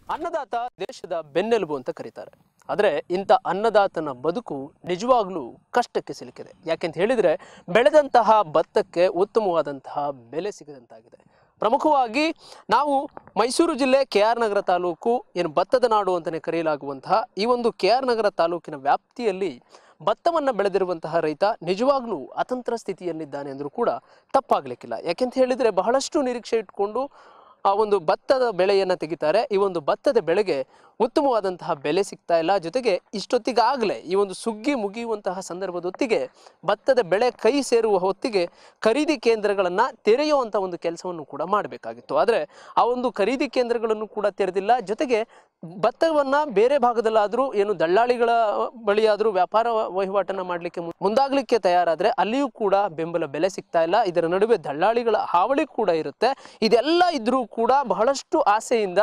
ಅನ್ನದಾತ ದೇಶದ ಬೆನ್ನೆಲುಬು ಅಂತ ಕರೀತಾರೆ ಆದರೆ ಇಂಥ ಅನ್ನದಾತನ ಬದುಕು ನಿಜವಾಗ್ಲೂ ಕಷ್ಟಕ್ಕೆ ಸಿಲುಕಿದೆ ಯಾಕೆಂತ ಹೇಳಿದರೆ ಬೆಳೆದಂತಹ ಭತ್ತಕ್ಕೆ ಉತ್ತಮವಾದಂತಹ ಬೆಲೆ ಸಿಗದಂತಾಗಿದೆ ಪ್ರಮುಖವಾಗಿ ನಾವು ಮೈಸೂರು ಜಿಲ್ಲೆ ಕೆ ಆರ್ ನಗರ ತಾಲೂಕು ಏನು ಭತ್ತದ ನಾಡು ಅಂತಲೇ ಕರೆಯಲಾಗುವಂತಹ ಈ ಒಂದು ಕೆ ಆರ್ ನಗರ ತಾಲೂಕಿನ ವ್ಯಾಪ್ತಿಯಲ್ಲಿ ಭತ್ತವನ್ನು ಬೆಳೆದಿರುವಂತಹ ರೈತ ನಿಜವಾಗ್ಲೂ ಅತಂತ್ರ ಸ್ಥಿತಿಯಲ್ಲಿದ್ದಾನೆ ಅಂದರೂ ಕೂಡ ತಪ್ಪಾಗಲಿಕ್ಕಿಲ್ಲ ಯಾಕೆಂತ ಹೇಳಿದರೆ ಬಹಳಷ್ಟು ನಿರೀಕ್ಷೆ ಇಟ್ಕೊಂಡು ಆ ಒಂದು ಭತ್ತದ ಬೆಳೆಯನ್ನು ತೆಗಿತಾರೆ ಈ ಒಂದು ಭತ್ತದ ಬೆಳೆಗೆ ಉತ್ತಮವಾದಂತಹ ಬೆಲೆ ಸಿಗ್ತಾ ಇಲ್ಲ ಜೊತೆಗೆ ಇಷ್ಟೊತ್ತಿಗಾಗಲೇ ಈ ಒಂದು ಸುಗ್ಗಿ ಮುಗಿಯುವಂತಹ ಸಂದರ್ಭದ ಹೊತ್ತಿಗೆ ಭತ್ತದ ಬೆಳೆ ಕೈ ಸೇರುವ ಹೊತ್ತಿಗೆ ಖರೀದಿ ಕೇಂದ್ರಗಳನ್ನು ತೆರೆಯುವಂಥ ಒಂದು ಕೆಲಸವನ್ನು ಕೂಡ ಮಾಡಬೇಕಾಗಿತ್ತು ಆದರೆ ಆ ಒಂದು ಖರೀದಿ ಕೇಂದ್ರಗಳನ್ನು ಕೂಡ ತೆರೆದಿಲ್ಲ ಜೊತೆಗೆ ಭತ್ತವನ್ನು ಬೇರೆ ಭಾಗದಲ್ಲಾದರೂ ಏನು ದಳ್ಳಾಳಿಗಳ ಬಳಿಯಾದರೂ ವ್ಯಾಪಾರ ವಹಿವಾಟನ್ನು ಮಾಡಲಿಕ್ಕೆ ಮುಂದಾಗಲಿಕ್ಕೆ ತಯಾರಾದರೆ ಅಲ್ಲಿಯೂ ಕೂಡ ಬೆಂಬಲ ಬೆಲೆ ಸಿಗ್ತಾ ಇಲ್ಲ ಇದರ ನಡುವೆ ದಳ್ಳಾಳಿಗಳ ಹಾವಳಿ ಕೂಡ ಇರುತ್ತೆ ಇದೆಲ್ಲ ಇದ್ರೂ ಕೂಡ ಬಹಳಷ್ಟು ಆಸೆಯಿಂದ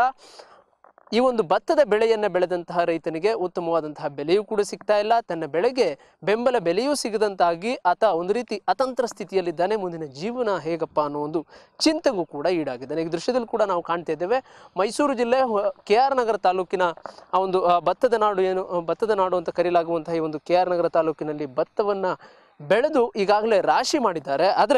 ಈ ಒಂದು ಭತ್ತದ ಬೆಳೆಯನ್ನು ಬೆಳೆದಂತಹ ರೈತನಿಗೆ ಉತ್ತಮವಾದಂತಹ ಬೆಲೆಯೂ ಕೂಡ ಸಿಗ್ತಾ ಇಲ್ಲ ತನ್ನ ಬೆಳೆಗೆ ಬೆಂಬಲ ಬೆಲೆಯೂ ಸಿಗದಂತಾಗಿ ಆತ ಒಂದು ರೀತಿ ಅತಂತ್ರ ಸ್ಥಿತಿಯಲ್ಲಿದ್ದಾನೆ ಮುಂದಿನ ಜೀವನ ಹೇಗಪ್ಪ ಅನ್ನೋ ಒಂದು ಚಿಂತೆಗೂ ಕೂಡ ಈಡಾಗಿದ್ದಾನೆ ಈ ದೃಶ್ಯದಲ್ಲಿ ಕೂಡ ನಾವು ಕಾಣ್ತಾ ಇದ್ದೇವೆ ಮೈಸೂರು ಜಿಲ್ಲೆ ಕೆ ಆರ್ ನಗರ ತಾಲೂಕಿನ ಆ ಒಂದು ಆ, ಭತ್ತದ ನಾಡು ಏನು ಆ, ಭತ್ತದ ನಾಡು ಅಂತ ಕರೆಯಲಾಗುವಂತಹ ಈ ಒಂದು ಕೆ ಆರ್ ನಗರ ತಾಲೂಕಿನಲ್ಲಿ ಭತ್ತವನ್ನು ಬೆಳೆದು ಈಗಾಗಲೇ ರಾಶಿ ಮಾಡಿದ್ದಾರೆ ಆದರೆ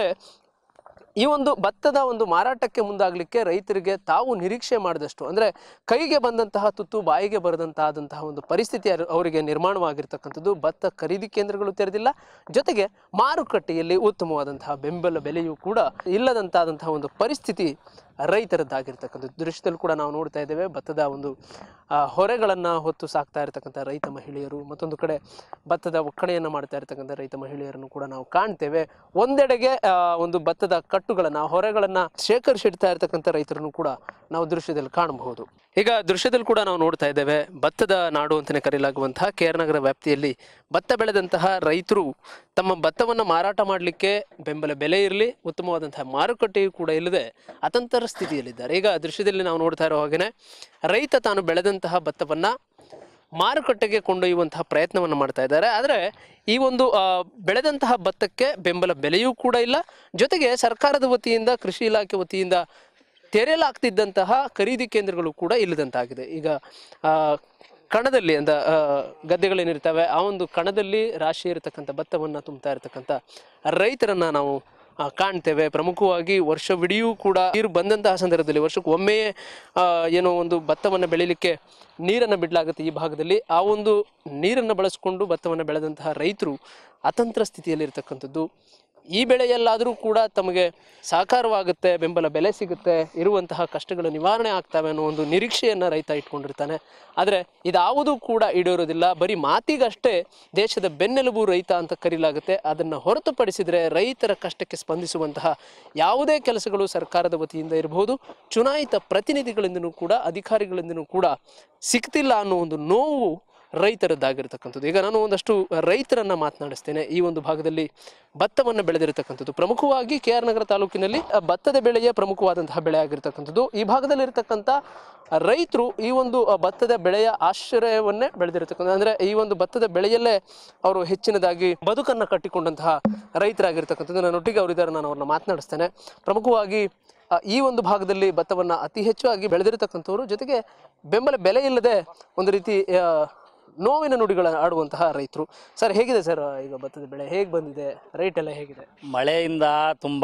ಈ ಒಂದು ಭತ್ತದ ಒಂದು ಮಾರಾಟಕ್ಕೆ ಮುಂದಾಗಲಿಕ್ಕೆ ರೈತರಿಗೆ ತಾವು ನಿರೀಕ್ಷೆ ಮಾಡಿದಷ್ಟು ಅಂದರೆ ಕೈಗೆ ಬಂದಂತಹ ತುತ್ತು ಬಾಯಿಗೆ ಬರದಂತಾದಂತಹ ಒಂದು ಪರಿಸ್ಥಿತಿ ಅವ್ರ- ಅವರಿಗೆ ನಿರ್ಮಾಣವಾಗಿರ್ತಕ್ಕಂಥದ್ದು ಭತ್ತ ಖರೀದಿ ಕೇಂದ್ರಗಳು ತೆರೆದಿಲ್ಲ ಜೊತೆಗೆ ಮಾರುಕಟ್ಟೆಯಲ್ಲಿ ಉತ್ತಮವಾದಂತಹ ಬೆಂಬಲ ಬೆಲೆಯೂ ಕೂಡ ಇಲ್ಲದಂತಾದಂತಹ ಒಂದು ಪರಿಸ್ಥಿತಿ ರೈತರದ್ದಾಗಿರ್ತಕ್ಕಂಥದ್ದು ದೃಶ್ಯದಲ್ಲಿ ಕೂಡ ನಾವು ನೋಡ್ತಾ ಇದ್ದೇವೆ ಭತ್ತದ ಒಂದು ಆ, ಹೊರೆಗಳನ್ನು ಹೊತ್ತು ಸಾಕ್ತಾ ಇರತಕ್ಕಂಥ ರೈತ ಮಹಿಳೆಯರು ಮತ್ತೊಂದು ಕಡೆ ಭತ್ತದ ಒಕ್ಕಣೆಯನ್ನು ಮಾಡ್ತಾ ಇರತಕ್ಕಂಥ ರೈತ ಮಹಿಳೆಯರನ್ನು ಕೂಡ ನಾವು ಕಾಣ್ತೇವೆ ಒಂದೆಡೆಗೆ ಆ, ಒಂದು ಭತ್ತದ ಕಟ್ಟುಗಳನ್ನು ಹೊರೆಗಳನ್ನು ಶೇಖರಿಸಿಡ್ತಾ ಇರತಕ್ಕಂಥ ರೈತರನ್ನು ಕೂಡ ನಾವು ದೃಶ್ಯದಲ್ಲಿ ಕಾಣಬಹುದು ಈಗ ದೃಶ್ಯದಲ್ಲಿ ಕೂಡ ನಾವು ನೋಡ್ತಾ ಇದ್ದೇವೆ ಭತ್ತದ ನಾಡು ಅಂತಲೇ ಕರೆಯಲಾಗುವಂತಹ ಕೆ ಆರ್ ನಗರ ವ್ಯಾಪ್ತಿಯಲ್ಲಿ ಭತ್ತ ಬೆಳೆದಂತಹ ರೈತರು ತಮ್ಮ ಭತ್ತವನ್ನು ಮಾರಾಟ ಮಾಡಲಿಕ್ಕೆ ಬೆಂಬಲ ಬೆಲೆ ಇರಲಿ ಉತ್ತಮವಾದಂತಹ ಮಾರುಕಟ್ಟೆಯೂ ಕೂಡ ಇಲ್ಲದೆ ಅತಂತರ ಸ್ಥಿತಿಯಲ್ಲಿದ್ದಾರೆ ಈಗ ದೃಶ್ಯದಲ್ಲಿ ನಾವು ನೋಡ್ತಾ ಇರೋ ಹಾಗೆಯೇ ರೈತ ತಾನು ಬೆಳೆದಂತಹ ಭತ್ತವನ್ನು ಮಾರುಕಟ್ಟೆಗೆ ಕೊಂಡೊಯ್ಯುವಂತಹ ಪ್ರಯತ್ನವನ್ನು ಮಾಡ್ತಾ ಇದ್ದಾರೆ ಆದರೆ ಈ ಒಂದು ಆ, ಬೆಳೆದಂತಹ ಭತ್ತಕ್ಕೆ ಬೆಂಬಲ ಬೆಲೆಯೂ ಕೂಡ ಇಲ್ಲ ಜೊತೆಗೆ ಸರ್ಕಾರದ ವತಿಯಿಂದ ಕೃಷಿ ಇಲಾಖೆ ವತಿಯಿಂದ ತೆರೆಯಲಾಗ್ತಿದ್ದಂತಹ ಖರೀದಿ ಕೇಂದ್ರಗಳು ಕೂಡ ಇಲ್ಲದಂತಾಗಿದೆ ಈಗ ಆ, ಕಣದಲ್ಲಿ ಅಂದ ಆ, ಗದ್ದೆಗಳೇನಿರ್ತವೆ ಆ ಒಂದು ಕಣದಲ್ಲಿ ರಾಶಿ ಇರತಕ್ಕಂಥ ಭತ್ತವನ್ನು ತುಂಬ್ತಾ ಇರತಕ್ಕಂಥ ರೈತರನ್ನ ನಾವು ಆ, ಕಾಣ್ತೇವೆ ಪ್ರಮುಖವಾಗಿ ವರ್ಷವಿಡಿಯೂ ಕೂಡ ನೀರು ಬಂದಂತಹ ಸಂದರ್ಭದಲ್ಲಿ ವರ್ಷಕ್ಕೆ ಒಮ್ಮೆಯೇ ಆ, ಏನೋ ಒಂದು ಭತ್ತವನ್ನು ಬೆಳೀಲಿಕ್ಕೆ ನೀರನ್ನು ಬಿಡಲಾಗುತ್ತೆ ಈ ಭಾಗದಲ್ಲಿ ಆ ಒಂದು ನೀರನ್ನು ಬಳಸಿಕೊಂಡು ಭತ್ತವನ್ನು ಬೆಳೆದಂತಹ ರೈತರು ಅತಂತ್ರ ಸ್ಥಿತಿಯಲ್ಲಿರ್ತಕ್ಕಂಥದ್ದು ಈ ಬೆಳೆಯಲ್ಲಾದರೂ ಕೂಡ ತಮಗೆ ಸಾಕಾರವಾಗುತ್ತೆ ಬೆಂಬಲ ಬೆಲೆ ಸಿಗುತ್ತೆ ಇರುವಂತಹ ಕಷ್ಟಗಳು ನಿವಾರಣೆ ಆಗ್ತವೆ ಅನ್ನೋ ಒಂದು ನಿರೀಕ್ಷೆಯನ್ನು ರೈತ ಇಟ್ಕೊಂಡಿರ್ತಾನೆ ಆದರೆ ಇದಾವುದೂ ಕೂಡ ಈಡೇರೋದಿಲ್ಲ ಬರೀ ಮಾತಿಗಷ್ಟೇ ದೇಶದ ಬೆನ್ನೆಲುಬು ರೈತ ಅಂತ ಕರೀಲಾಗುತ್ತೆ ಅದನ್ನು ಹೊರತುಪಡಿಸಿದರೆ ರೈತರ ಕಷ್ಟಕ್ಕೆ ಸ್ಪಂದಿಸುವಂತಹ ಯಾವುದೇ ಕೆಲಸಗಳು ಸರ್ಕಾರದ ವತಿಯಿಂದ ಇರಬಹುದು ಚುನಾಯಿತ ಪ್ರತಿನಿಧಿಗಳಿಂದನೂ ಕೂಡ ಅಧಿಕಾರಿಗಳಿಂದನೂ ಕೂಡ ಸಿಗ್ತಿಲ್ಲ ಅನ್ನೋ ಒಂದು ನೋವು ರೈತರದ್ದಾಗಿರ್ತಕ್ಕಂಥದ್ದು ಈಗ ನಾನು ಒಂದಷ್ಟು ರೈತರನ್ನ ಮಾತನಾಡಿಸ್ತೇನೆ ಈ ಒಂದು ಭಾಗದಲ್ಲಿ ಭತ್ತವನ್ನು ಬೆಳೆದಿರತಕ್ಕಂಥದ್ದು ಪ್ರಮುಖವಾಗಿ ಕೆ ಆರ್ ನಗರ ತಾಲೂಕಿನಲ್ಲಿ ಆ, ಭತ್ತದ ಬೆಳೆಯೇ ಪ್ರಮುಖವಾದಂತಹ ಬೆಳೆ ಆಗಿರ್ತಕ್ಕಂಥದ್ದು ಈ ಭಾಗದಲ್ಲಿರ್ತಕ್ಕಂಥ ರೈತರು ಈ ಒಂದು ಆ, ಭತ್ತದ ಬೆಳೆಯ ಆಶ್ರಯವನ್ನೇ ಬೆಳೆದಿರತಕ್ಕಂಥ ಅಂದ್ರೆ ಈ ಒಂದು ಭತ್ತದ ಬೆಳೆಯಲ್ಲೇ ಅವರು ಹೆಚ್ಚಿನದಾಗಿ ಬದುಕನ್ನು ಕಟ್ಟಿಕೊಂಡಂತಹ ರೈತರಾಗಿರ್ತಕ್ಕಂಥದ್ದು ನನ್ನೊಟ್ಟಿಗೆ ಅವರಿದ್ದಾರೆ ನಾನು ಅವ್ರನ್ನ ಮಾತನಾಡಿಸ್ತೇನೆ ಪ್ರಮುಖವಾಗಿ ಆ, ಈ ಒಂದು ಭಾಗದಲ್ಲಿ ಭತ್ತವನ್ನು ಅತಿ ಹೆಚ್ಚಾಗಿ ಬೆಳೆದಿರತಕ್ಕಂಥವ್ರು ಜೊತೆಗೆ ಬೆಂಬಲ ಬೆಲೆ ಇಲ್ಲದೆ ಒಂದು ರೀತಿ ಆ, ನೋವಿನ ನುಡಿಗಳ ಆಡುವಂತಹ ರೈತರು ಸರ್ ಹೇಗಿದೆ ಸರ್ ಈಗ ಭತ್ತದ ಬೆಳೆ ಹೇಗೆ ಬಂದಿದೆ ರೇಟ್ ಎಲ್ಲ ಹೇಗಿದೆ ಮಳೆಯಿಂದ ತುಂಬ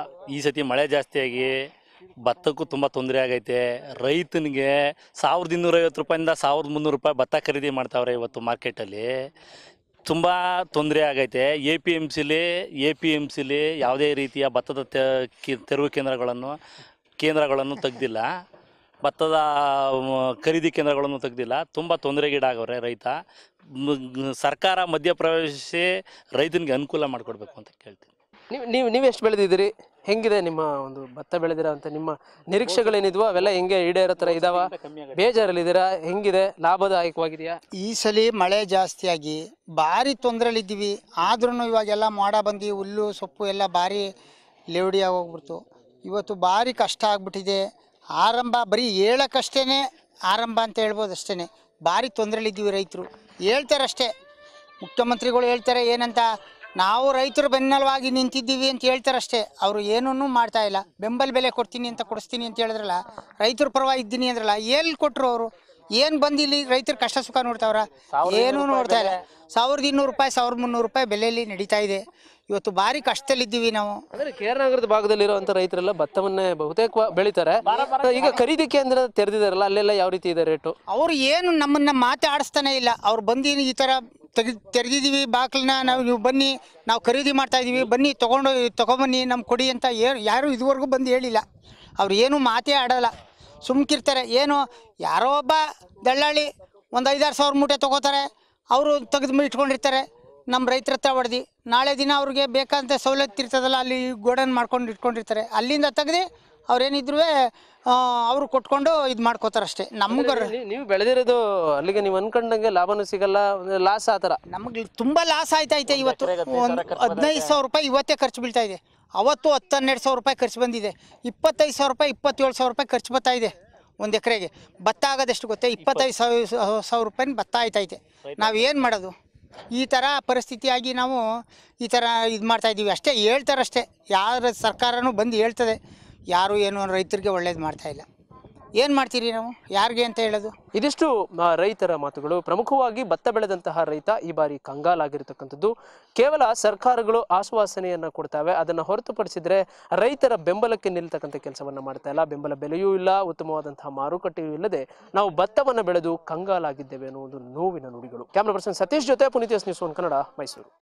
ಈ ಸತಿ ಮಳೆ ಜಾಸ್ತಿಯಾಗಿ ಭತ್ತಕ್ಕೂ ತುಂಬ ತೊಂದರೆ ಆಗೈತೆ ರೈತನಿಗೆ ಸಾವಿರದ ಇನ್ನೂರೈವತ್ತು ರೂಪಾಯಿಂದ ಸಾವಿರದ ಮುನ್ನೂರು ರೂಪಾಯಿ ಭತ್ತ ಖರೀದಿ ಮಾಡ್ತಾವ್ರೆ ಇವತ್ತು ಮಾರ್ಕೆಟಲ್ಲಿ ತುಂಬ ತೊಂದರೆ ಆಗೈತೆ ಎ ಪಿ ಎಮ್ ಸಿಲಿ ಎ ಪಿ ಎಮ್ ಸಿಲಿ ಯಾವುದೇ ರೀತಿಯ ಭತ್ತದ ತೆ- ಕಿ- ತೆರವು ಕೇಂದ್ರಗಳನ್ನು ಕೇಂದ್ರಗಳನ್ನು ತೆಗ್ದಿಲ್ಲ ಭತ್ತದ ಮ, ಖರೀದಿ ಕೇಂದ್ರಗಳನ್ನು ತೆಗ್ದಿಲ್ಲ ತುಂಬ ತೊಂದರೆಗೀಡಾಗವ್ರೆ ರೈತ ಮ್, ಸರ್ಕಾರ ಮಧ್ಯಪ್ರವೇಶಿಸಿ ರೈತನಿಗೆ ಅನುಕೂಲ ಮಾಡಿಕೊಡ್ಬೇಕು ಅಂತ ಕೇಳ್ತೀನಿ ನೀವು ನೀವು ನೀವು ಎಷ್ಟು ಬೆಳೆದಿದ್ದೀರಿ ಹೆಂಗಿದೆ ನಿಮ್ಮ ಒಂದು ಭತ್ತ ಬೆಳೆದಿರ ಅಂತ ನಿಮ್ಮ ನಿರೀಕ್ಷೆಗಳೇನಿದ್ವೋ ಅವೆಲ್ಲ ಹೆಂಗೆ ಈಡೇರೋ ಥರ ಇದಾವ ಬೇಜಾರಲ್ಲಿದ್ದೀರಾ ಹೆಂಗಿದೆ ಲಾಭದಾಯಕವಾಗಿದೆಯಾ ಈ ಸಲ ಮಳೆ ಜಾಸ್ತಿಯಾಗಿ ಭಾರಿ ತೊಂದರೆಲಿದ್ದೀವಿ ಆದ್ರೂ ಇವಾಗೆಲ್ಲ ಮೋಡ ಬಂದು ಹುಲ್ಲು ಸೊಪ್ಪು ಎಲ್ಲ ಭಾರಿ ಲೇವಡಿಯಾಗಿ ಹೋಗ್ಬಿಡ್ತು ಇವತ್ತು ಭಾರಿ ಕಷ್ಟ ಆಗ್ಬಿಟ್ಟಿದೆ ಆರಂಭ ಬರೀ ಹೇಳಕ್ಕಷ್ಟೇ ಆರಂಭ ಅಂತ ಹೇಳ್ಬೋದು ಅಷ್ಟೇ ಭಾರಿ ತೊಂದರೆಲಿದ್ದೀವಿ ರೈತರು ಹೇಳ್ತಾರಷ್ಟೇ ಮುಖ್ಯಮಂತ್ರಿಗಳು ಹೇಳ್ತಾರೆ ಏನಂತ ನಾವು ರೈತರು ಬೆನ್ನೆಲುವಾಗಿ ನಿಂತಿದ್ದೀವಿ ಅಂತ ಹೇಳ್ತಾರಷ್ಟೇ ಅವರು ಏನನ್ನೂ ಮಾಡ್ತಾ ಇಲ್ಲ ಬೆಂಬಲ ಬೆಲೆ ಕೊಡ್ತೀನಿ ಅಂತ ಕೊಡಿಸ್ತೀನಿ ಅಂತ ಹೇಳಿದ್ರಲ್ಲ ರೈತರ ಪರವಾಗಿ ಇದ್ದೀನಿ ಅಂದ್ರಲ್ಲ ಎಲ್ಲಿ ಕೊಟ್ಟರು ಅವರು ಏನು ಬಂದು ಇಲ್ಲಿ ರೈತರ ಕಷ್ಟ ಸುಖ ನೋಡ್ತಾವ್ರ ಏನೂ ನೋಡ್ತಾ ಇಲ್ಲ ಸಾವಿರದ ಇನ್ನೂರು ರೂಪಾಯಿ ಸಾವಿರದ ಮುನ್ನೂರು ರೂಪಾಯಿ ಬೆಲೆಯಲ್ಲಿ ನಡೀತಾ ಇದೆ ಇವತ್ತು ಭಾರಿ ಕಷ್ಟದಲ್ಲಿದ್ದೀವಿ ನಾವು ಅಂದ್ರೆ ಕೇರ್ ನಗರದ ಭಾಗದಲ್ಲಿರುವಂತ ರೈತರೆಲ್ಲ ಭತ್ತವನ್ನೇ ಬಹುತೇಕ ಬೆಳಿತಾರೆ ಈಗ ಖರೀದಿ ಕೇಂದ್ರ ತೆರೆದಿದಾರಲ್ಲ ಅಲ್ಲೆಲ್ಲ ಯಾವ ರೀತಿ ಇದೆ ರೇಟು ಅವರು ಏನು ನಮ್ಮನ್ನ ಮಾತಾಡಿಸ್ತಾನೆ ಇಲ್ಲ ಅವ್ರು ಬಂದು ಈ ಥರ ತೆಗಿ ತೆರೆದಿದ್ದೀವಿ ಬಾಕ್ಲನ್ನ ನಾವು ನೀವು ಬನ್ನಿ ನಾವು ಖರೀದಿ ಮಾಡ್ತಾ ಇದ್ದೀವಿ ಬನ್ನಿ ತೊಗೊಂಡು ತೊಗೊಬನ್ನಿ ನಮ್ಮ ಕೊಡಿ ಅಂತ ಏ- ಯಾರು ಇದುವರೆಗೂ ಬಂದು ಹೇಳಿಲ್ಲ ಅವ್ರು ಏನು ಮಾತೇ ಆಡಲ್ಲ ಸುಮ್ಕಿರ್ತಾರೆ ಏನು ಯಾರೋ ಒಬ್ಬ ದಳ್ಳಾಳಿ ಒಂದು ಐದಾರು ಸಾವಿರ ಮೂಟೆ ತೊಗೋತಾರೆ ಅವರು ತೆಗೆದು ಇಟ್ಕೊಂಡಿರ್ತಾರೆ ನಮ್ಮ ರೈತರ ಹತ್ರ ಹೊಡೆದು ನಾಳೆ ದಿನ ಅವ್ರಿಗೆ ಬೇಕಾದಂಥ ಸವಲತ್ತು ಇರ್ತದಲ್ಲ ಅಲ್ಲಿ ಗೋಡನ್ ಮಾಡ್ಕೊಂಡು ಇಟ್ಕೊಂಡಿರ್ತಾರೆ ಅಲ್ಲಿಂದ ತೆಗ್ದು ಅವ್ರೇನಿದ್ರು ಅವರು ಕೊಟ್ಕೊಂಡು ಇದು ಮಾಡ್ಕೋತಾರೆ ಅಷ್ಟೇ ನಮ್ಗೆ ನೀ- ನೀವು ಬೆಳೆದಿರೋದು ಅಲ್ಲಿಗೆ ನೀವು ಅನ್ಕೊಂಡಂಗೆ ಲಾಭನೂ ಸಿಗಲ್ಲ ಲಾಸ್ ಆತರ ನಮಗೆ ತುಂಬ ಲಾಸ್ ಆಯ್ತೈತೆ ಇವತ್ತು ಒಂದು ಹದಿನೈದು ಸಾವಿರ ರೂಪಾಯಿ ಇವತ್ತೇ ಖರ್ಚು ಬೀಳ್ತಾ ಇದೆ ಅವತ್ತು ಹತ್ತು ಹನ್ನೆರಡು ಸಾವಿರ ರೂಪಾಯಿ ಖರ್ಚು ಬಂದಿದೆ ಇಪ್ಪತ್ತೈದು ಸಾವಿರ ರೂಪಾಯಿ ಇಪ್ಪತ್ತೇಳು ಸಾವಿರ ರೂಪಾಯಿ ಖರ್ಚು ಬರ್ತಾ ಇದೆ ಒಂದು ಎಕರೆಗೆ ಭತ್ತ ಆಗೋದೆಷ್ಟು ಗೊತ್ತೇ ಇಪ್ಪತ್ತೈದು ಸಾವಿರ ಸಾವಿರ ರೂಪಾಯಿ ಭತ್ತ ಆಯ್ತೈತೆ ನಾವು ಏನು ಮಾಡೋದು ಈ ಥರ ಪರಿಸ್ಥಿತಿಯಾಗಿ ನಾವು ಈ ಥರ ಇದು ಮಾಡ್ತಾ ಇದ್ದೀವಿ ಅಷ್ಟೇ ಹೇಳ್ತಾರಷ್ಟೇ ಯಾರ ಸರ್ಕಾರನೂ ಬಂದು ಹೇಳ್ತದೆ ಯಾರು ಏನು ರೈತರಿಗೆ ಒಳ್ಳೇದು ಮಾಡ್ತಾ ಇಲ್ಲ ಏನು ಮಾಡ್ತೀರಿ ನಾವು ಯಾರಿಗೆ ಅಂತ ಹೇಳೋದು ಇದಿಷ್ಟು ಆ, ರೈತರ ಮಾತುಗಳು ಪ್ರಮುಖವಾಗಿ ಭತ್ತ ಬೆಳೆದಂತಹ ರೈತ ಈ ಬಾರಿ ಕಂಗಾಲಾಗಿರ್ತಕ್ಕಂಥದ್ದು ಕೇವಲ ಸರ್ಕಾರಗಳು ಆಶ್ವಾಸನೆಯನ್ನ ಕೊಡ್ತಾವೆ ಅದನ್ನ ಹೊರತುಪಡಿಸಿದ್ರೆ ರೈತರ ಬೆಂಬಲಕ್ಕೆ ನಿಲ್ತಕ್ಕಂಥ ಕೆಲಸವನ್ನ ಮಾಡ್ತಾ ಇಲ್ಲ ಬೆಂಬಲ ಬೆಲೆಯೂ ಇಲ್ಲ ಉತ್ತಮವಾದಂತಹ ಮಾರುಕಟ್ಟೆಯೂ ಇಲ್ಲದೆ ನಾವು ಭತ್ತವನ್ನ ಬೆಳೆದು ಕಂಗಾಲಾಗಿದ್ದೇವೆ ಅನ್ನೋ ಒಂದು ನೋವಿನ ನುಡಿಗಳು ಕ್ಯಾಮ್ರಾ ಪರ್ಸನ್ ಸತೀಶ್ ಜೊತೆ Puneeth S news one Kannada Mysuru